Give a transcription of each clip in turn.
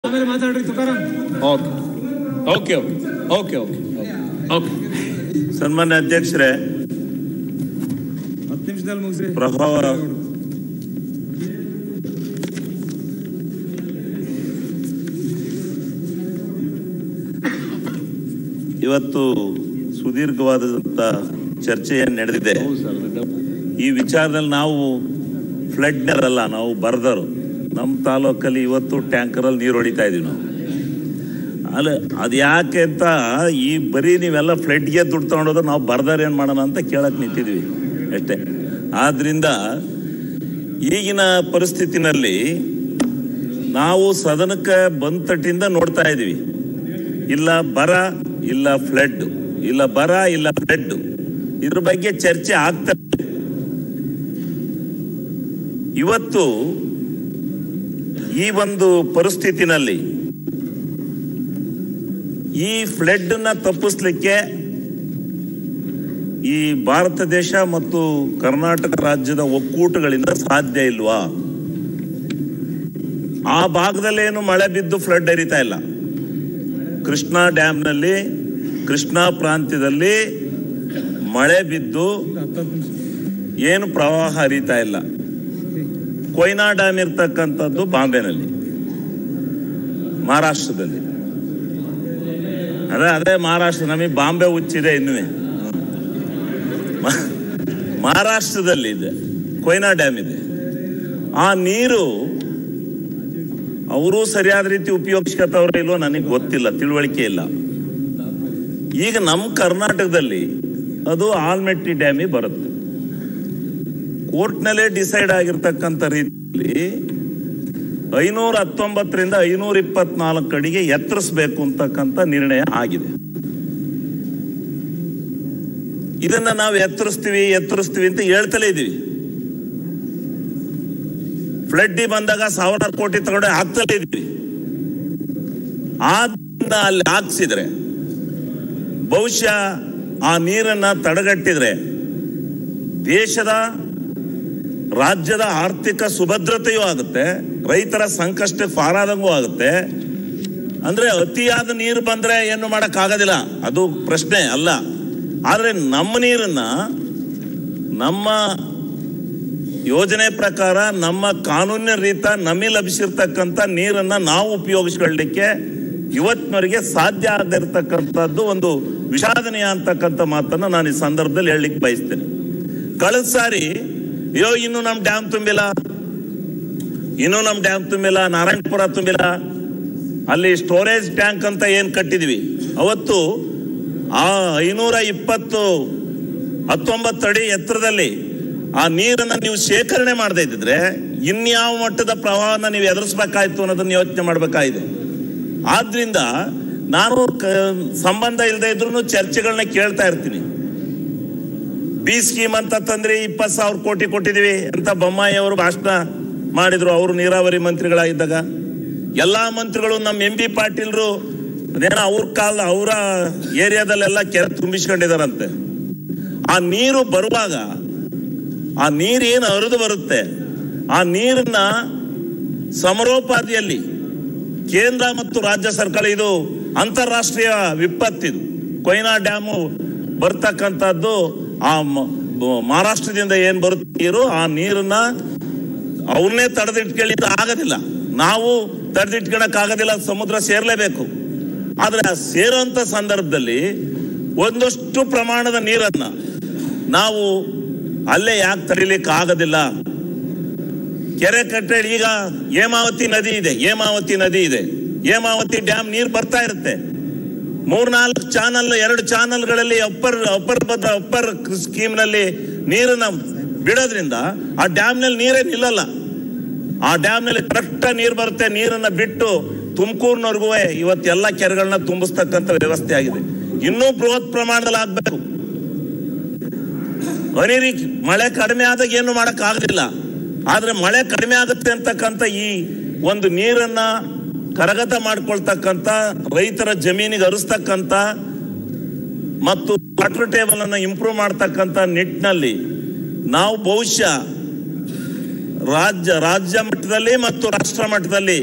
ಆಮೇಲೆ ಮಾತಾಡ್ರಿ Tukaram okay okay okay okay okay ಸನ್ಮಾನ್ಯ ಅಧ್ಯಕ್ಷರೇ ಹತ್ತು ನಿಮಿಷದಲ್ಲಿ ಮುಗಿಸ್ರಿ ಪ್ರಭಾವ ಇವತ್ತು ಸುದೀರ್ಘವಾದಂಥ ಚರ್ಚೆ ಏನು ನಡೆದಿದೆ ಈ ವಿಚಾರದಲ್ಲಿ ನಾವು ಫ್ಲಡ್ನರ್ ಅಲ್ಲ ನಾವು ಬರ್ದರು ನಮ್ಮ ತಾಲೂಕಲ್ಲಿ ಇವತ್ತು ಟ್ಯಾಂಕರಲ್ಲಿ ನೀರು ಹೊಡಿತಾ ಇದೀವಿ ನಾವು ಅಲ್ಲ ಅದು ಯಾಕೆ ಅಂತ ಈ ಬರೀ ನೀವೆಲ್ಲ ಫ್ಲಡ್ಗೆ ದುಡ್ಡು ತಗೊಂಡೋದ್ರೆ ನಾವು ಬರ್ದಾರ ಏನು ಮಾಡೋಣ ಅಂತ ಕೇಳಕ್ಕೆ ನಿಂತಿದ್ವಿ ಅಷ್ಟೇ ಆದ್ರಿಂದ ಈಗಿನ ಪರಿಸ್ಥಿತಿನಲ್ಲಿ ನಾವು ಸದನಕ್ಕೆ ಬಂದ ತಟ್ಟಿಂದ ನೋಡ್ತಾ ಇದ್ದೀವಿ ಇಲ್ಲ ಬರ ಇಲ್ಲ ಫ್ಲಡ್ ಇಲ್ಲ ಬರ ಇಲ್ಲ ಫ್ಲಡ್ ಇದ್ರ ಬಗ್ಗೆ ಚರ್ಚೆ ಆಗ್ತಾ ಇದೆ. ಇವತ್ತು ಈ ಒಂದು ಪರಿಸ್ಥಿತಿನಲ್ಲಿ ಈ ಫ್ಲಡ್ ನ ತಪ್ಪಿಸ್ಲಿಕ್ಕೆ ಈ ಭಾರತ ದೇಶ ಮತ್ತು ಕರ್ನಾಟಕ ರಾಜ್ಯದ ಒಕ್ಕೂಟಗಳಿಂದ ಸಾಧ್ಯ ಇಲ್ವಾ ಆ ಭಾಗದಲ್ಲೇನು ಮಳೆ ಬಿದ್ದು ಫ್ಲಡ್ ಹರಿತಾ ಇಲ್ಲ ಕೃಷ್ಣಾ ಡ್ಯಾಮ್ನಲ್ಲಿ ಕೃಷ್ಣಾ ಪ್ರಾಂತ್ಯದಲ್ಲಿ ಮಳೆ ಬಿದ್ದು ಹತ್ತು ನಿಮಿಷ ಏನು ಪ್ರವಾಹ ಹರಿತಾ ಇಲ್ಲ ಕೊಯ್ನಾ ಡ್ಯಾಮ್ ಇರ್ತಕ್ಕಂಥದ್ದು ಬಾಂಬೆನಲ್ಲಿ ಮಹಾರಾಷ್ಟ್ರದಲ್ಲಿ ಅದೇ ಅದೇ ಮಹಾರಾಷ್ಟ್ರ ನಮಗೆ ಬಾಂಬೆ ಹುಚ್ಚಿದೆ ಇನ್ನುವೆ ಮ- ಮಹಾರಾಷ್ಟ್ರದಲ್ಲಿ ಇದೆ ಕೊಯ್ನಾ ಡ್ಯಾಮ್ ಇದೆ ಆ ನೀರು ಅವರು ಸರಿಯಾದ ರೀತಿ ಉಪಯೋಗಿಸ್ಕೊತವ್ರ ಇಲ್ವೋ ನನಗೆ ಗೊತ್ತಿಲ್ಲ ತಿಳುವಳಿಕೆ ಇಲ್ಲ ಈಗ ನಮ್ಮ ಕರ್ನಾಟಕದಲ್ಲಿ ಅದು ಆಲ್ಮೆಟ್ಟಿ ಡ್ಯಾಮಿಗೆ ಬರುತ್ತೆ ಕೋರ್ಟ್ನಲ್ಲೇ ಡಿಸೈಡ್ ಆಗಿರ್ತಕ್ಕಂಥ ರೀತಿಯಲ್ಲಿ ಐನೂರ ಹತ್ತೊಂಬತ್ತರಿಂದ ಐನೂರ ಇಪ್ಪತ್ನಾಲ್ಕು ಅಡಿಗೆ ಎತ್ತರಿಸಬೇಕು ಅಂತಕ್ಕಂಥ ನಿರ್ಣಯ ಆಗಿದೆ ಇದನ್ನ ನಾವು ಎತ್ತರಿಸ್ತೀವಿ ಎತ್ತರಿಸ್ತೀವಿ ಅಂತ ಹೇಳ್ತಲೇ ಇದೀವಿ ಫ್ಲಡ್ಡಿ ಬಂದಾಗ ಸಾವಿರಾರು ಕೋಟಿ ತಗೊಂಡೆ ಹಾಕ್ತಲೇ ಇದೀವಿ ಆದ್ರಿಂದ ಅಲ್ಲಿ ಹಾಕ್ಸಿದ್ರೆ ಬಹುಶಃ ಆ ನೀರನ್ನ ತಡೆಗಟ್ಟಿದ್ರೆ ದೇಶದ ರಾಜ್ಯದ ಆರ್ಥಿಕ ಸುಭದ್ರತೆಯೂ ಆಗುತ್ತೆ ರೈತರ ಸಂಕಷ್ಟ ಪಾರಾದಂಗೂ ಆಗುತ್ತೆ ಅಂದ್ರೆ ಅತಿಯಾದ ನೀರು ಬಂದ್ರೆ ಏನು ಮಾಡಕ್ ಆಗೋದಿಲ್ಲ ಅದು ಪ್ರಶ್ನೆ ಅಲ್ಲ ಆದ್ರೆ ನಮ್ಮ ನೀರನ್ನ ನಮ್ಮ ಯೋಜನೆ ಪ್ರಕಾರ ನಮ್ಮ ಕಾನೂನಿನ ರೀತ ನಮಗೆ ಲಭಿಸಿರ್ತಕ್ಕಂಥ ನೀರನ್ನ ನಾವು ಉಪಯೋಗಿಸ್ಕೊಳ್ಳಿಕ್ಕೆ ಇವತ್ತಿನವರೆಗೆ ಸಾಧ್ಯ ಆಗದಿರ್ತಕ್ಕಂಥದ್ದು ಒಂದು ವಿಷಾದನೀಯ ಅಂತಕ್ಕಂಥ ಮಾತನ್ನ ನಾನು ಈ ಸಂದರ್ಭದಲ್ಲಿ ಹೇಳಲಿಕ್ಕೆ ಬಯಸ್ತೇನೆ ಕಳೆದ ಸಾರಿ ಅಯ್ಯೋ ಇನ್ನು ನಮ್ ಡ್ಯಾಮ್ ತುಂಬಿಲ್ಲ ಇನ್ನು ನಮ್ ಡ್ಯಾಮ್ ತುಂಬಿಲ್ಲ ನಾರಾಯಣಪುರ ತುಂಬಿಲ್ಲ ಅಲ್ಲಿ ಸ್ಟೋರೇಜ್ ಟ್ಯಾಂಕ್ ಅಂತ ಏನ್ ಕಟ್ಟಿದ್ವಿ ಅವತ್ತು ಆ ಐನೂರ ಇಪ್ಪತ್ತು ಹತ್ತೊಂಬತ್ತು ಅಡಿ ಎತ್ತರದಲ್ಲಿ ಆ ನೀರನ್ನ ನೀವು ಶೇಖರಣೆ ಮಾಡದೇ ಇದ್ದಿದ್ರೆ ಇನ್ಯಾವ ಮಟ್ಟದ ಪ್ರವಾಹನ ನೀವು ಎದುರಿಸ್ಬೇಕಾಯ್ತು ಅನ್ನೋದನ್ನ ಯೋಚನೆ ಮಾಡಬೇಕಾಗಿದೆ ಆದ್ರಿಂದ ನಾನು ಕ- ಸಂಬಂಧ ಇಲ್ಲದೆ ಇದ್ರೂ ಚರ್ಚೆಗಳನ್ನ ಕೇಳ್ತಾ ಇರ್ತೀನಿ ಬಿ ಸ್ಕೀಮ್ ಅಂತ ತಂದ್ರೆ ಇಪ್ಪತ್ತು ಸಾವಿರ ಕೋಟಿ ಕೊಟ್ಟಿದೀವಿ ಅಂತ ಬೊಮ್ಮಾಯಿ ಅವರು ಭಾಷಣ ಮಾಡಿದ್ರು ಅವರು ನೀರಾವರಿ ಮಂತ್ರಿಗಳಾಗಿದ್ದಾಗ ಎಲ್ಲಾ ಮಂತ್ರಿಗಳು ನಮ್ಮ ಎಂ ಬಿ ಪಾಟೀಲ್ರು ಅದೇನೋ ಅವ್ರ ಕಾಲ ಅವರ ಏರಿಯಾದಲ್ಲೆಲ್ಲ ಕೆರೆ ತುಂಬಿಸ್ಕೊಂಡಿದಾರಂತೆ ಆ ನೀರು ಬರುವಾಗ ಆ ನೀರು ಏನು ಹರಿದು ಬರುತ್ತೆ ಆ ನೀರನ್ನ ಸಮರೋಪಾದಿಯಲ್ಲಿ ಕೇಂದ್ರ ಮತ್ತು ರಾಜ್ಯ ಸರ್ಕಾರ ಇದು ಅಂತಾರಾಷ್ಟ್ರೀಯ ವಿಪತ್ತಿದು ಕೊಯ್ನಾ ಡ್ಯಾಮು ಬರ್ತಕ್ಕಂಥದ್ದು ಆ ಮ- ಬ- ಮಹಾರಾಷ್ಟ್ರದಿಂದ ಏನ್ ಬರುತ್ತೆ ನೀರು ಆ ನೀರನ್ನ ಅವನ್ನೇ ತಡೆದಿಟ್ಕೊಳ್ಳಿಕ್ಕೆ ಆಗೋದಿಲ್ಲ ನಾವು ತಡೆದಿಟ್ಕೊಳಕ್ ಆಗೋದಿಲ್ಲ ಸಮುದ್ರ ಸೇರ್ಲೇಬೇಕು ಆದ್ರೆ ಆ ಸೇರುವಂತ ಸಂದರ್ಭದಲ್ಲಿ ಒಂದಷ್ಟು ಪ್ರಮಾಣದ ನೀರನ್ನ ನಾವು ಅಲ್ಲೇ ಯಾಕೆ ತಡಿಲಿಕ್ಕೆ ಆಗೋದಿಲ್ಲ ಕೆರೆ ಕಟ್ಟೆ ಈಗ ಹೇಮಾವತಿ ನದಿ ಇದೆ ಹೇಮಾವತಿ ನದಿ ಇದೆ ಹೇಮಾವತಿ ಡ್ಯಾಮ್ ನೀರು ಬರ್ತಾ ಇರುತ್ತೆ ಮೂರ್ನಾಲ್ಕು ಚಾನಲ್ ಎರಡು ಚಾನಲ್ಗಳಲ್ಲಿ ಅಪ್ಪರ್ ಅಪ್ಪರ್ ಬದ್ದ ಅಪ್ಪರ್ ಸ್ಕೀಮ್ ನಲ್ಲಿ ನೀರನ್ನ ಬಿಡೋದ್ರಿಂದ ಆ ಡ್ಯಾಮ್ ನಲ್ಲಿ ನೀರೇ ನಿಲ್ಲಲ್ಲ ಆ ಡ್ಯಾಮ್ ನಲ್ಲಿ ಕರೆಕ್ಟ್ ನೀರು ಬರುತ್ತೆ ನೀರನ್ನ ಬಿಟ್ಟು ತುಮಕೂರಿನವರೆಗೂ ಇವತ್ತೆಲ್ಲ ಕೆರೆಗಳನ್ನ ತುಂಬಿಸ್ತಕ್ಕಂಥ ವ್ಯವಸ್ಥೆ ಆಗಿದೆ ಇನ್ನೂ ಬೃಹತ್ ಪ್ರಮಾಣದಲ್ಲಿ ಆಗ್ಬೇಕು ಹನಿರಿ ಮಳೆ ಕಡಿಮೆ ಆದಾಗ ಏನು ಮಾಡಕ್ ಆಗೋದಿಲ್ಲ ಆದ್ರೆ ಮಳೆ ಕಡಿಮೆ ಆಗುತ್ತೆ ಅಂತಕ್ಕಂಥ ಈ ಒಂದು ನೀರನ್ನ ಕರಗತ ಮಾಡ್ಕೊಳ್ತಕ್ಕಂಥ ರೈತರ ಜಮೀನಿಗೆ ಹರಿಸ್ತಕ್ಕಂಥ ಮತ್ತು ವಾಟರ್ ಟೇಬಲ್ ಅನ್ನ ಇಂಪ್ರೂವ್ ಮಾಡ್ತಕ್ಕಂಥ ನಿಟ್ಟಿನಲ್ಲಿ ನಾವು ಬಹುಶಃ ರಾಜ್ಯ ರಾಜ್ಯ ಮಟ್ಟದಲ್ಲಿ ಮತ್ತು ರಾಷ್ಟ್ರ ಮಟ್ಟದಲ್ಲಿ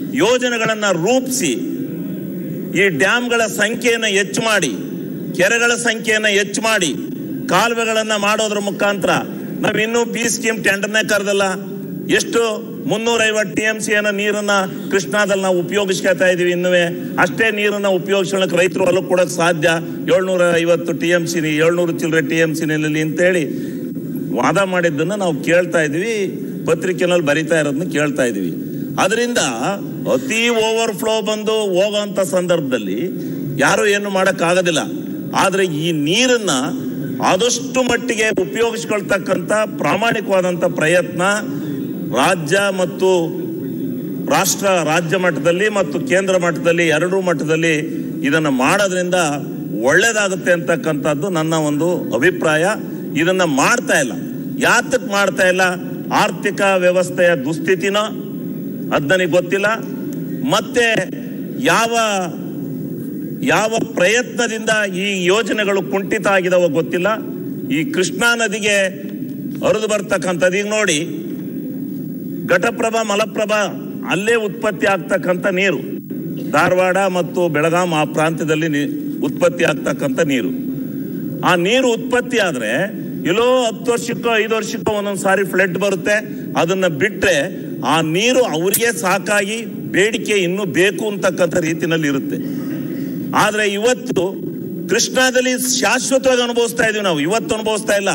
ಯೋಜನೆಗಳನ್ನು ರೂಪಿಸಿ ಈ ಡ್ಯಾಮ್ಗಳ ಸಂಖ್ಯೆಯನ್ನು ಹೆಚ್ಚು ಮಾಡಿ ಕೆರೆಗಳ ಸಂಖ್ಯೆಯನ್ನು ಹೆಚ್ಚು ಮಾಡಿ ಕಾಲುವೆಗಳನ್ನು ಮಾಡೋದ್ರ ಮುಖಾಂತರ ನಾವು ಇನ್ನೂ ಬಿ ಸ್ಕೀಮ್ ಟೆಂಡರ್ನೇ ಕರೆದಲ್ಲ ಎಷ್ಟು ಮುನ್ನೂರೈವತ್ತು ಟಿ ಎಂ ಸಿ ಅನ್ನ ನೀರನ್ನ ಕೃಷ್ಣಾದಲ್ಲಿ ನಾವು ಉಪಯೋಗಿಸ್ಕೊತಾ ಇದೀವಿ ಇನ್ನುವೆ ಅಷ್ಟೇ ನೀರನ್ನ ಉಪಯೋಗಿಸ್ಕೊಳ್ಳೋಕೆ ರೈತರು ಹೊಲಕ್ಕೆ ಕೊಡೋಕೆ ಸಾಧ್ಯ ಏಳ್ನೂರ ಐವತ್ತು ಟಿ ಎಂ ಸಿ ಏಳ್ನೂರು ಚಿಲ್ಲರೆ ಟಿ ಎಂ ಸಿ ನಲ್ಲಿ ಅಂತೇಳಿ ವಾದ ಮಾಡಿದ್ದನ್ನ ನಾವು ಕೇಳ್ತಾ ಇದೀವಿ ಪತ್ರಿಕೆನಲ್ಲಿ ಬರಿತಾ ಇರೋದನ್ನ ಕೇಳ್ತಾ ಇದೀವಿ ಅದರಿಂದ ಅತಿ ಓವರ್ ಫ್ಲೋ ಬಂದು ಹೋಗೋಂಥ ಸಂದರ್ಭದಲ್ಲಿ ಯಾರು ಏನು ಮಾಡೋಕ್ಕಾಗೋದಿಲ್ಲ ಆದರೆ ಈ ನೀರನ್ನ ಆದಷ್ಟು ಮಟ್ಟಿಗೆ ಉಪಯೋಗಿಸ್ಕೊಳ್ತಕ್ಕಂಥ ಪ್ರಾಮಾಣಿಕವಾದಂಥ ಪ್ರಯತ್ನ ರಾಜ್ಯ ಮತ್ತು ರಾಷ್ಟ್ರ ರಾಜ್ಯ ಮಟ್ಟದಲ್ಲಿ ಮತ್ತು ಕೇಂದ್ರ ಮಟ್ಟದಲ್ಲಿ ಎರಡೂ ಮಟ್ಟದಲ್ಲಿ ಇದನ್ನು ಮಾಡೋದ್ರಿಂದ ಒಳ್ಳೇದಾಗುತ್ತೆ ಅಂತಕ್ಕಂಥದ್ದು ನನ್ನ ಒಂದು ಅಭಿಪ್ರಾಯ ಇದನ್ನ ಮಾಡ್ತಾ ಇಲ್ಲ ಯಾತಕ್ ಮಾಡ್ತಾ ಇಲ್ಲ ಆರ್ಥಿಕ ವ್ಯವಸ್ಥೆಯ ದುಸ್ಥಿತಿನೋ ಅದ್ ನನಗೆ ಗೊತ್ತಿಲ್ಲ ಮತ್ತೆ ಯಾವ ಯಾವ ಪ್ರಯತ್ನದಿಂದ ಈ ಯೋಜನೆಗಳು ಕುಂಠಿತ ಆಗಿದಾವೋ ಗೊತ್ತಿಲ್ಲ ಈ ಕೃಷ್ಣಾ ನದಿಗೆ ಹರಿದು ಬರ್ತಕ್ಕಂಥದ್ದು ಈಗ ನೋಡಿ ಘಟಪ್ರಭಾ ಮಲಪ್ರಭಾ ಅಲ್ಲೇ ಉತ್ಪತ್ತಿ ಆಗ್ತಕ್ಕಂಥ ನೀರು ಧಾರವಾಡ ಮತ್ತು ಬೆಳಗಾಂ ಆ ಪ್ರಾಂತ್ಯದಲ್ಲಿ ನೀ- ಉತ್ಪತ್ತಿ ಆಗ್ತಕ್ಕಂಥ ನೀರು ಆ ನೀರು ಉತ್ಪತ್ತಿ ಆದ್ರೆ ಎಲ್ಲೋ ಹತ್ತು ವರ್ಷಕ್ಕೋ ಐದು ವರ್ಷಕ್ಕೋ ಒಂದೊಂದು ಸಾರಿ ಫ್ಲಡ್ ಬರುತ್ತೆ ಅದನ್ನ ಬಿಟ್ರೆ ಆ ನೀರು ಅವರಿಗೆ ಸಾಕಾಗಿ ಬೇಡಿಕೆ ಇನ್ನೂ ಬೇಕು ಅಂತಕ್ಕಂಥ ರೀತಿನಲ್ಲಿ ಇರುತ್ತೆ ಆದ್ರೆ ಇವತ್ತು ಕೃಷ್ಣಾದಲ್ಲಿ ಶಾಶ್ವತವಾಗಿ ಅನುಭವಿಸ್ತಾ ಇದೀವಿ ನಾವು ಇವತ್ತು ಅನುಭವಿಸ್ತಾ ಇಲ್ಲ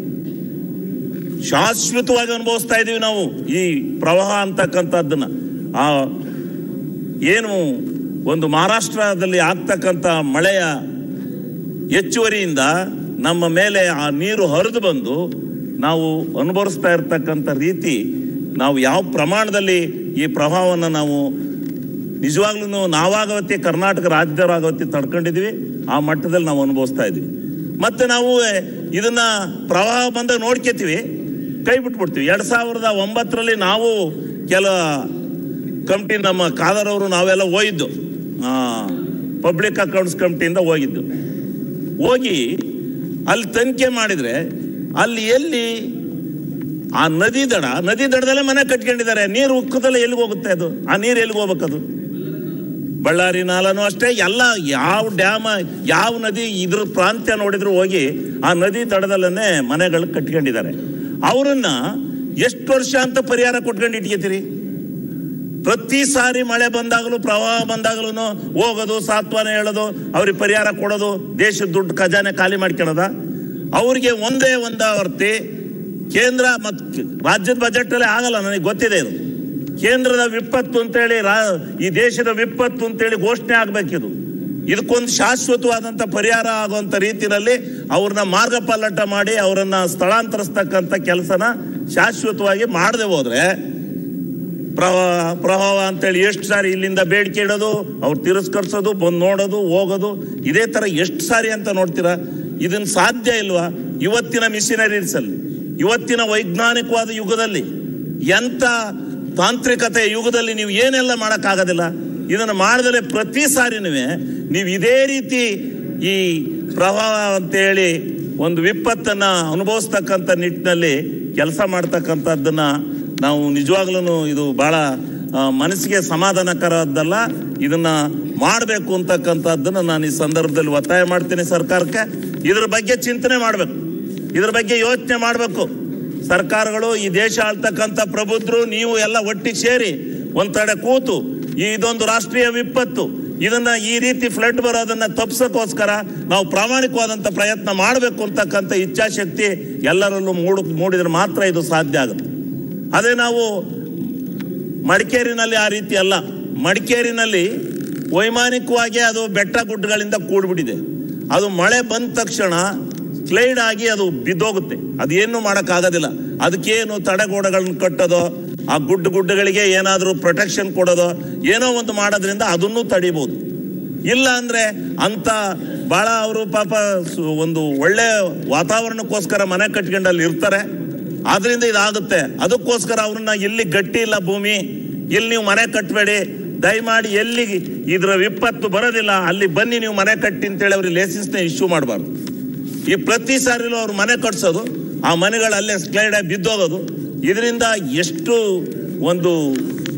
ಶಾಶ್ವತವಾಗಿ ಅನುಭವಿಸ್ತಾ ಇದೀವಿ ನಾವು ಈ ಪ್ರವಾಹ ಅಂತಕ್ಕಂಥದ್ದನ್ನ ಆ ಏನು ಒಂದು ಮಹಾರಾಷ್ಟ್ರದಲ್ಲಿ ಆಗ್ತಕ್ಕಂಥ ಮಳೆಯ ಹೆಚ್ಚುವರಿಯಿಂದ ನಮ್ಮ ಮೇಲೆ ಆ ನೀರು ಹರಿದು ಬಂದು ನಾವು ಅನುಭವಿಸ್ತಾ ಇರ್ತಕ್ಕಂಥ ರೀತಿ ನಾವು ಯಾವ ಪ್ರಮಾಣದಲ್ಲಿ ಈ ಪ್ರವಾಹವನ್ನು ನಾವು ನಿಜವಾಗ್ಲೂ ನಾವಾಗವತ್ತಿ ಕರ್ನಾಟಕ ರಾಜ್ಯದವರಾಗವತ್ತಿ ತಡ್ಕೊಂಡಿದ್ವಿ ಆ ಮಟ್ಟದಲ್ಲಿ ನಾವು ಅನುಭವಿಸ್ತಾ ಇದ್ವಿ ಮತ್ತೆ ನಾವು ಇದನ್ನ ಪ್ರವಾಹ ಬಂದಾಗ ನೋಡ್ಕೊತೀವಿ ಕೈ ಬಿಟ್ಬಿಡ್ತೀವಿ ಎರಡ್ ಸಾವಿರದ ಒಂಬತ್ತರಲ್ಲಿ ನಾವು ಕೆಲ ಕಮಿಟಿ ನಮ್ಮ ಖಾದರ್ ಅವರು ನಾವೆಲ್ಲ ಹೋಗಿದ್ದು ಪಬ್ಲಿಕ್ ಅಕೌಂಟ್ಸ್ ಕಮಿಟಿಯಿಂದ ಹೋಗಿದ್ದು ಹೋಗಿ ಅಲ್ಲಿ ತನಿಖೆ ಮಾಡಿದ್ರೆ ಅಲ್ಲಿ ಎಲ್ಲಿ ಆ ನದಿ ದಡ ನದಿ ದಡದಲ್ಲೇ ಮನೆ ಕಟ್ಕೊಂಡಿದ್ದಾರೆ ನೀರು ಉಕ್ಕದಲ್ಲೇ ಎಲ್ಲಿಗೆ ಹೋಗುತ್ತೆ ಅದು ಆ ನೀರು ಎಲ್ಲಿಗೆ ಹೋಗ್ಬೇಕದು ಬಳ್ಳಾರಿ ನಾಲನು ಅಷ್ಟೇ ಎಲ್ಲ ಯಾವ ಡ್ಯಾಮ್ ಯಾವ ನದಿ ಇದ್ರ ಪ್ರಾಂತ್ಯ ನೋಡಿದ್ರು ಹೋಗಿ ಆ ನದಿ ದಡದಲ್ಲೇ ಮನೆಗಳು ಕಟ್ಕೊಂಡಿದ್ದಾರೆ ಅವರನ್ನ ಎಷ್ಟು ವರ್ಷ ಅಂತ ಪರಿಹಾರ ಕೊಟ್ಕೊಂಡು ಇಟ್ಕೋತೀರಿ ಪ್ರತಿ ಸಾರಿ ಮಳೆ ಬಂದಾಗಲೂ ಪ್ರವಾಹ ಬಂದಾಗಲೂ ಹೋಗೋದು ಸಾತ್ವನ ಹೇಳೋದು ಅವ್ರಿಗೆ ಪರಿಹಾರ ಕೊಡೋದು ದೇಶದ ದುಡ್ಡು ಖಜಾನೆ ಖಾಲಿ ಮಾಡ್ಕೊಳ್ಳೋದ ಅವ್ರಿಗೆ ಒಂದೇ ಒಂದಾವರ್ತಿ ಕೇಂದ್ರ ಮತ್ತು ರಾಜ್ಯದ ಬಜೆಟ್ ಅಲ್ಲಿ ಆಗಲ್ಲ ನನಗೆ ಗೊತ್ತಿದೆ ಇದು ಕೇಂದ್ರದ ವಿಪತ್ತು ಅಂತೇಳಿ ರಾ ಈ ದೇಶದ ವಿಪತ್ತು ಅಂತೇಳಿ ಘೋಷಣೆ ಆಗ್ಬೇಕಿದು ಇದಕ್ಕೊಂದು ಶಾಶ್ವತವಾದಂಥ ಪರಿಹಾರ ಆಗುವಂಥ ರೀತಿಯಲ್ಲಿ ಅವ್ರನ್ನ ಮಾರ್ಗ ಪಲ್ಲಟ ಮಾಡಿ ಅವರನ್ನ ಸ್ಥಳಾಂತರಿಸ್ತಕ್ಕಂಥ ಕೆಲಸನ ಶಾಶ್ವತವಾಗಿ ಮಾಡದೆ ಹೋದ್ರೆ ಪ್ರವಾಹ ಪ್ರವಾಹ ಅಂತೇಳಿ ಎಷ್ಟು ಸಾರಿ ಇಲ್ಲಿಂದ ಬೇಡಿಕೆ ಇಡೋದು ಅವ್ರು ತಿರಸ್ಕರಿಸೋದು ಬಂದು ನೋಡೋದು ಹೋಗೋದು ಇದೇ ತರ ಎಷ್ಟು ಸಾರಿ ಅಂತ ನೋಡ್ತೀರಾ ಇದನ್ನ ಸಾಧ್ಯ ಇಲ್ವಾ ಇವತ್ತಿನ ಮಿಷನರೀಸ್ ಅಲ್ಲಿ ಇವತ್ತಿನ ವೈಜ್ಞಾನಿಕವಾದ ಯುಗದಲ್ಲಿ ಎಂತ ತಾಂತ್ರಿಕತೆ ಯುಗದಲ್ಲಿ ನೀವು ಏನೆಲ್ಲ ಮಾಡೋಕ್ಕಾಗೋದಿಲ್ಲ ಇದನ್ನು ಮಾಡಿದರೆ ಪ್ರತಿ ಸಾರಿನೂ ನೀವು ಇದೇ ರೀತಿ ಈ ಪ್ರವಾಹ ಅಂತೇಳಿ ಒಂದು ವಿಪತ್ತನ್ನ ಅನುಭವಿಸ್ತಕ್ಕಂಥ ನಿಟ್ಟಿನಲ್ಲಿ ಕೆಲಸ ಮಾಡ್ತಕ್ಕಂಥದ್ದನ್ನ ನಾವು ನಿಜವಾಗ್ಲೂ ಇದು ಬಹಳ ಆ, ಮನಸ್ಸಿಗೆ ಸಮಾಧಾನಕರದ್ದಲ್ಲ ಇದನ್ನ ಮಾಡಬೇಕು ಅಂತಕ್ಕಂಥದ್ದನ್ನ ನಾನು ಈ ಸಂದರ್ಭದಲ್ಲಿ ಒತ್ತಾಯ ಮಾಡ್ತೀನಿ ಸರ್ಕಾರಕ್ಕೆ ಇದ್ರ ಬಗ್ಗೆ ಚಿಂತನೆ ಮಾಡಬೇಕು ಇದ್ರ ಬಗ್ಗೆ ಯೋಚನೆ ಮಾಡಬೇಕು ಸರ್ಕಾರಗಳು ಈ ದೇಶ ಆಳ್ತಕ್ಕಂಥ ಪ್ರಬುದ್ಧರು ನೀವು ಎಲ್ಲ ಒಟ್ಟಿಗೆ ಸೇರಿ ಒಂದ್ ಕಡೆ ಕೂತು ಈ ಇದೊಂದು ರಾಷ್ಟ್ರೀಯ ವಿಪತ್ತು ಇದನ್ನ ಈ ರೀತಿ ಫ್ಲಡ್ ಬರೋದನ್ನ ತಪ್ಪಿಸೋಕ್ಕೋಸ್ಕರ ನಾವು ಪ್ರಾಮಾಣಿಕವಾದಂಥ ಪ್ರಯತ್ನ ಮಾಡಬೇಕು ಅಂತಕ್ಕಂಥ ಇಚ್ಛಾಶಕ್ತಿ ಎಲ್ಲರಲ್ಲೂ ಮೂಡು ಮೂಡಿದ್ರೆ ಮಾತ್ರ ಇದು ಸಾಧ್ಯ ಆಗುತ್ತೆ ಅದೇ ನಾವು ಮಡಿಕೇರಿನಲ್ಲಿ ಆ ರೀತಿ ಅಲ್ಲ ಮಡಿಕೇರಿನಲ್ಲಿ ವೈಮಾನಿಕವಾಗಿ ಅದು ಬೆಟ್ಟ ಗುಡ್ಡಗಳಿಂದ ಕೂಡ್ಬಿಟ್ಟಿದೆ ಅದು ಮಳೆ ಬಂದ ತಕ್ಷಣ ಸ್ಲೈಡ್ ಆಗಿ ಅದು ಬಿದ್ದೋಗುತ್ತೆ ಅದೇನು ಮಾಡೋಕ್ಕಾಗೋದಿಲ್ಲ ಅದಕ್ಕೇನು ತಡೆಗೋಡೆಗಳನ್ನ ಕಟ್ಟೋದು ಆ ಗುಡ್ಡ ಗುಡ್ಡಗಳಿಗೆ ಏನಾದರೂ ಪ್ರೊಟೆಕ್ಷನ್ ಕೊಡೋದು ಏನೋ ಒಂದು ಮಾಡೋದ್ರಿಂದ ಅದನ್ನು ತಡಿಬೋದು ಇಲ್ಲ ಅಂದ್ರೆ ಅಂತ ಬಹಳ ಅವರು ಪಾಪ ಸು- ಒಂದು ಒಳ್ಳೆ ವಾತಾವರಣಕ್ಕೋಸ್ಕರ ಮನೆ ಕಟ್ಕೊಂಡು ಅಲ್ಲಿ ಇರ್ತಾರೆ ಆದ್ರಿಂದ ಇದಾಗುತ್ತೆ ಅದಕ್ಕೋಸ್ಕರ ಅವ್ರನ್ನ ಎಲ್ಲಿ ಗಟ್ಟಿ ಇಲ್ಲ ಭೂಮಿ ಇಲ್ಲಿ ನೀವು ಮನೆ ಕಟ್ಟಬೇಡಿ ದಯಮಾಡಿ ಎಲ್ಲಿ ಇದ್ರ ವಿಪತ್ತು ಬರೋದಿಲ್ಲ ಅಲ್ಲಿ ಬನ್ನಿ ನೀವು ಮನೆ ಕಟ್ಟಿ ಅಂತೇಳಿ ಅವ್ರಿಗೆ ಲೈಸೆನ್ಸ್ನ ಇಶ್ಯೂ ಮಾಡಬಾರ್ದು ಈ ಪ್ರತಿ ಸಾರಿಲೂ ಅವ್ರು ಮನೆ ಕಟ್ಸೋದು ಆ ಮನೆಗಳು ಅಲ್ಲೇ ಸ್ಲೈಡ್ ಆಗಿ ಬಿದ್ದೋಗೋದು ಇದರಿಂದ ಎಷ್ಟು ಒಂದು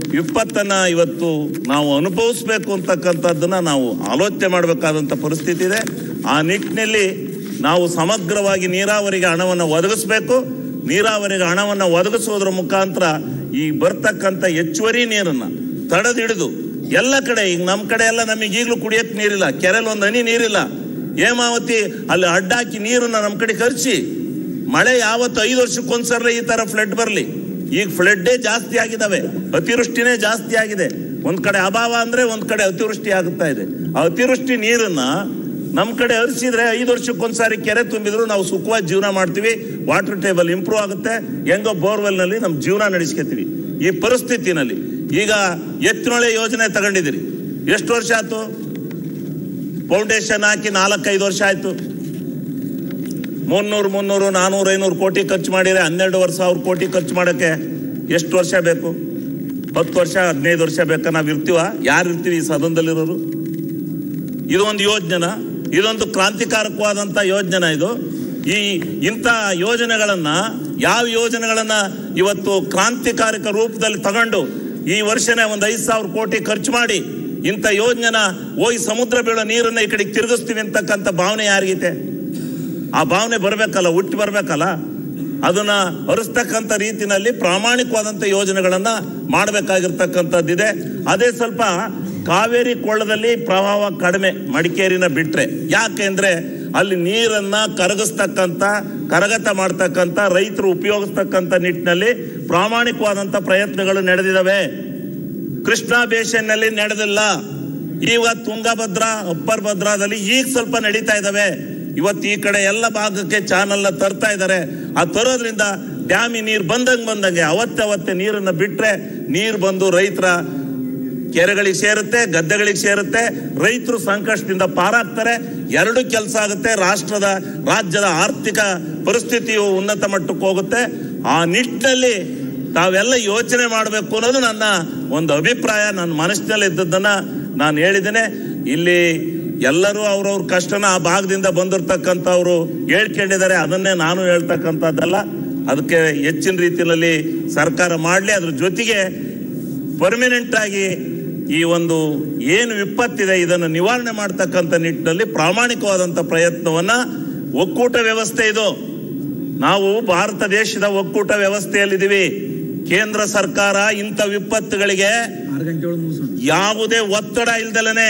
ವಿಪತ್ತನ್ನ ಇವತ್ತು ನಾವು ಅನುಭವಿಸ್ಬೇಕು ಅಂತಕ್ಕಂಥದ್ದನ್ನ ನಾವು ಆಲೋಚನೆ ಮಾಡಬೇಕಾದಂಥ ಪರಿಸ್ಥಿತಿ ಇದೆ ಆ ನಿಟ್ಟಿನಲ್ಲಿ ನಾವು ಸಮಗ್ರವಾಗಿ ನೀರಾವರಿಗೆ ಹಣವನ್ನು ಒದಗಿಸ್ಬೇಕು ನೀರಾವರಿಗೆ ಹಣವನ್ನು ಒದಗಿಸೋದ್ರ ಮುಖಾಂತರ ಈ ಬರ್ತಕ್ಕಂಥ ಹೆಚ್ಚುವರಿ ನೀರನ್ನ ತಡೆದಿಡಿದು ಎಲ್ಲ ಕಡೆ ಈಗ ನಮ್ಮ ಕಡೆ ಎಲ್ಲ ನಮಗೆ ಈಗಲೂ ಕುಡಿಯಕ್ಕೆ ನೀರಿಲ್ಲ ಕೆರೆಯಲ್ಲಿ ಒಂದು ಹನಿ ನೀರಿಲ್ಲ ಹೇಮಾವತಿ ಅಲ್ಲಿ ಅಡ್ಡಾಕಿ ನೀರನ್ನ ನಮ್ಮ ಕಡೆ ಖರ್ಚಿ ಮಳೆ ಯಾವತ್ತು ಐದು ವರ್ಷಕ್ಕೊಂದ್ಸಲ ಈ ತರ ಫ್ಲಡ್ ಬರಲಿ ಈಗ ಫ್ಲಡ್ಡೇ ಜಾಸ್ತಿ ಆಗಿದಾವೆ ಅತಿವೃಷ್ಟಿನೇ ಜಾಸ್ತಿ ಆಗಿದೆ ಒಂದ್ ಕಡೆ ಅಭಾವ ಅಂದ್ರೆ ಒಂದ್ ಕಡೆ ಅತಿವೃಷ್ಟಿ ಆಗುತ್ತಾ ಇದೆ ಆ ಅತಿವೃಷ್ಟಿ ನೀರನ್ನ ನಮ್ಮ ಕಡೆ ಹರಿಸಿದ್ರೆ ಐದು ವರ್ಷಕ್ಕೊಂದ್ಸಾರಿ ಕೆರೆ ತುಂಬಿದ್ರು ನಾವು ಸುಖವಾಗಿ ಜೀವನ ಮಾಡ್ತೀವಿ ವಾಟರ್ ಟೇಬಲ್ ಇಂಪ್ರೂವ್ ಆಗುತ್ತೆ ಹೆಂಗೋ ಬೋರ್ವೆಲ್ ನಲ್ಲಿ ನಮ್ಮ ಜೀವನ ನಡೆಸ್ಕೊತೀವಿ ಈ ಪರಿಸ್ಥಿತಿನಲ್ಲಿ ಈಗ ಎತ್ತಿನೊಳೆ ಯೋಜನೆ ತಗೊಂಡಿದ್ದೀರಿ ಎಷ್ಟು ವರ್ಷ ಆಯ್ತು ಫೌಂಡೇಶನ್ ಹಾಕಿ ನಾಲ್ಕೈದು ವರ್ಷ ಆಯ್ತು ಮುನ್ನೂರು ಮುನ್ನೂರು ನಾನೂರು ಐನೂರು ಕೋಟಿ ಖರ್ಚು ಮಾಡಿದ್ರೆ ಹನ್ನೆರಡುವರೆ ಸಾವಿರ ಕೋಟಿ ಖರ್ಚು ಮಾಡೋಕ್ಕೆ ಎಷ್ಟು ವರ್ಷ ಬೇಕು ಹತ್ತು ವರ್ಷ ಹದಿನೈದು ವರ್ಷ ಬೇಕಾ ನಾವು ಇರ್ತೀವ ಯಾರು ಇರ್ತೀವಿ ಈ ಸದನದಲ್ಲಿರೋರು ಇದೊಂದು ಯೋಜನೆನ ಇದೊಂದು ಕ್ರಾಂತಿಕಾರಕವಾದಂಥ ಯೋಜನೆ ಇದು ಈ ಇಂಥ ಯೋಜನೆಗಳನ್ನ ಯಾವ ಯೋಜನೆಗಳನ್ನ ಇವತ್ತು ಕ್ರಾಂತಿಕಾರಕ ರೂಪದಲ್ಲಿ ತಗೊಂಡು ಈ ವರ್ಷನೇ ಒಂದು ಐದು ಸಾವಿರ ಕೋಟಿ ಖರ್ಚು ಮಾಡಿ ಇಂಥ ಯೋಜನೆನ ಹೋಗಿ ಸಮುದ್ರ ಬೀಳೋ ನೀರನ್ನ ಈ ಕಡೆಗೆ ತಿರುಗಿಸ್ತೀವಿ ಅಂತಕ್ಕಂಥ ಭಾವನೆ ಯಾರಿಗೈತೆ ಆ ಭಾವನೆ ಬರಬೇಕಲ್ಲ ಹುಟ್ಟಿ ಬರಬೇಕಲ್ಲ ಅದನ್ನ ಹರಿಸ್ತಕ್ಕಂಥ ರೀತಿನಲ್ಲಿ ಪ್ರಾಮಾಣಿಕವಾದಂಥ ಯೋಜನೆಗಳನ್ನ ಮಾಡಬೇಕಾಗಿರ್ತಕ್ಕಂಥದ್ದಿದೆ ಅದೇ ಸ್ವಲ್ಪ ಕಾವೇರಿ ಕೊಳ್ಳದಲ್ಲಿ ಪ್ರವಾಹ ಕಡಿಮೆ ಮಡಿಕೇರಿನ ಬಿಟ್ರೆ ಯಾಕೆಂದ್ರೆ ಅಲ್ಲಿ ನೀರನ್ನ ಕರಗಿಸ್ತಕ್ಕಂಥ ಕರಗತ ಮಾಡ್ತಕ್ಕಂಥ ರೈತರು ಉಪಯೋಗಿಸ್ತಕ್ಕಂಥ ನಿಟ್ಟಿನಲ್ಲಿ ಪ್ರಾಮಾಣಿಕವಾದಂಥ ಪ್ರಯತ್ನಗಳು ನಡೆದಿದ್ದಾವೆ ಕೃಷ್ಣಾ ಬೇಸಿನ್ನಲ್ಲಿ ನಡೆದಿಲ್ಲ ಈಗ ತುಂಗಭದ್ರಾ ಅಪ್ಪರ್ ಭದ್ರಾದಲ್ಲಿ ಈಗ ಸ್ವಲ್ಪ ನಡೀತಾ ಇದಾವೆ ಇವತ್ತು ಈ ಕಡೆ ಎಲ್ಲ ಭಾಗಕ್ಕೆ ಚಾನಲ್ ತರ್ತಾ ಇದ್ದಾರೆ ಆ ತರೋದ್ರಿಂದ ಡ್ಯಾಮಿ ನೀರು ಬಂದಂಗೆ ಬಂದಂಗೆ ಅವತ್ತೆ ಅವತ್ತೆ ನೀರನ್ನ ಬಿಟ್ರೆ ನೀರು ಬಂದು ರೈತರ ಕೆರೆಗಳಿಗೆ ಸೇರುತ್ತೆ ಗದ್ದೆಗಳಿಗೆ ಸೇರುತ್ತೆ ರೈತರು ಸಂಕಷ್ಟದಿಂದ ಪಾರಾಗ್ತಾರೆ ಎರಡು ಕೆಲಸ ಆಗುತ್ತೆ ರಾಷ್ಟ್ರದ ರಾಜ್ಯದ ಆರ್ಥಿಕ ಪರಿಸ್ಥಿತಿಯು ಉನ್ನತ ಮಟ್ಟಕ್ಕೆ ಹೋಗುತ್ತೆ ಆ ನಿಟ್ಟಿನಲ್ಲಿ ತಾವೆಲ್ಲ ಯೋಚನೆ ಮಾಡಬೇಕು ಅನ್ನೋದು ನನ್ನ ಒಂದು ಅಭಿಪ್ರಾಯ ನನ್ನ ಮನಸ್ಸಿನಲ್ಲಿ ಇದ್ದದ್ದನ್ನ ನಾನು ಹೇಳಿದ್ದೇನೆ ಇಲ್ಲಿ ಎಲ್ಲರೂ ಅವ್ರವ್ರ ಕಷ್ಟನ ಆ ಭಾಗದಿಂದ ಬಂದಿರ್ತಕ್ಕಂಥವ್ರು ಹೇಳ್ಕೊಂಡಿದ್ದಾರೆ ಅದನ್ನೇ ನಾನು ಹೇಳ್ತಕ್ಕಂಥದ್ದಲ್ಲ ಅದಕ್ಕೆ ಹೆಚ್ಚಿನ ರೀತಿಯಲ್ಲಿ ಸರ್ಕಾರ ಮಾಡಲಿ ಅದ್ರ ಜೊತೆಗೆ ಪರ್ಮನೆಂಟ್ ಆಗಿ ಈ ಒಂದು ಏನು ವಿಪತ್ತಿದೆ ಇದನ್ನು ನಿವಾರಣೆ ಮಾಡ್ತಕ್ಕಂಥ ನಿಟ್ಟಿನಲ್ಲಿ ಪ್ರಾಮಾಣಿಕವಾದಂಥ ಪ್ರಯತ್ನವನ್ನ ಒಕ್ಕೂಟ ವ್ಯವಸ್ಥೆ ಇದು ನಾವು ಭಾರತ ದೇಶದ ಒಕ್ಕೂಟ ವ್ಯವಸ್ಥೆಯಲ್ಲಿದ್ದೀವಿ ಕೇಂದ್ರ ಸರ್ಕಾರ ಇಂಥ ವಿಪತ್ತುಗಳಿಗೆ ಆರು ಗಂಟೆ ಒಳಗೆ ಮುಗಿಸೋಣ ಯಾವುದೇ ಒತ್ತಡ ಇಲ್ದಲನೆ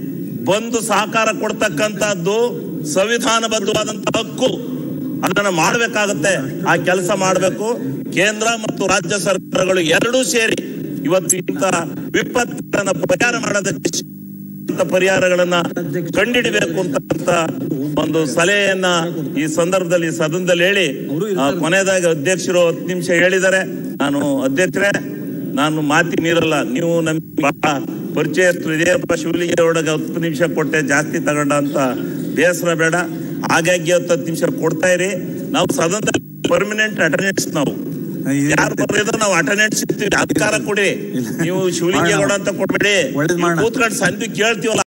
ಬಂದು ಸಹಕಾರ ಕೊಡ್ತಕ್ಕಂಥದ್ದು ಸಂವಿಧಾನಬದ್ಧವಾದಂತ ಹಕ್ಕು ಅದನ್ನ ಮಾಡಬೇಕಾಗತ್ತೆ ಆ ಕೆಲಸ ಮಾಡಬೇಕು ಕೇಂದ್ರ ಮತ್ತು ರಾಜ್ಯ ಸರ್ಕಾರಗಳು ಎರಡೂ ಸೇರಿ ಇವತ್ತು ಇಂಥ ವಿಪತ್ತುಗಳನ್ನ ಪರಿಹಾರ ಮಾಡೋದಕ್ಕೆ ಇಂಥ ಪರಿಹಾರಗಳನ್ನ ಕಂಡಿಡಿಬೇಕು ಅಂತ ಒಂದು ಸಲಹೆಯನ್ನ ಈ ಸಂದರ್ಭದಲ್ಲಿ ಸದನದಲ್ಲಿ ಹೇಳಿ ಆ, ಕೊನೆಯದಾಗಿ ಅಧ್ಯಕ್ಷರು ಹತ್ತು ನಿಮಿಷ ಹೇಳಿದ್ದಾರೆ ನಾನು ಅಧ್ಯಕ್ಷರೇ ನಾನು ಮಾತಿ ಮೀರಲ್ಲ ನೀವು ನಮ್ಗೆ ಬಹಳ ಪರಿಚಯಸ್ಥರು ಇದೆಯಪ್ಪ ಶಿವಲಿಂಗ ಒಳಗೆ ಹತ್ತು ನಿಮಿಷ ಕೊಟ್ಟೆ ಜಾಸ್ತಿ ತಗೊಂಡ ಅಂತ ಬೇಸರ ಬೇಡ ಹಾಗಾಗಿ ಹತ್ತು ಹತ್ತು ನಿಮಿಷ ಕೊಡ್ತಾ ಇರಿ ನಾವು ಸದನದಲ್ಲಿ ಪರ್ಮನೆಂಟ್ ಅಟೆಂಡೆನ್ಸ್ ನಾವು ಯಾರು ಬರ್ಲಿದ್ರು ನಾವು ಅಟೆಂಡೆನ್ಸ್ ಇರ್ತೀವಿ ಅಧಿಕಾರ ಕೊಡಿ ನೀವು ಶಿವಲಿಂಗೇಗೌಡ ಅಂತ ಕೊಡ್ಬೇಡಿ ಒಳ್ಳೇದ್ ಮಾಡೋಣ. ಕೂತ್ಕೊಂಡು ಸಂಧಿ ಕೇಳ್ತೀವಲ್ಲ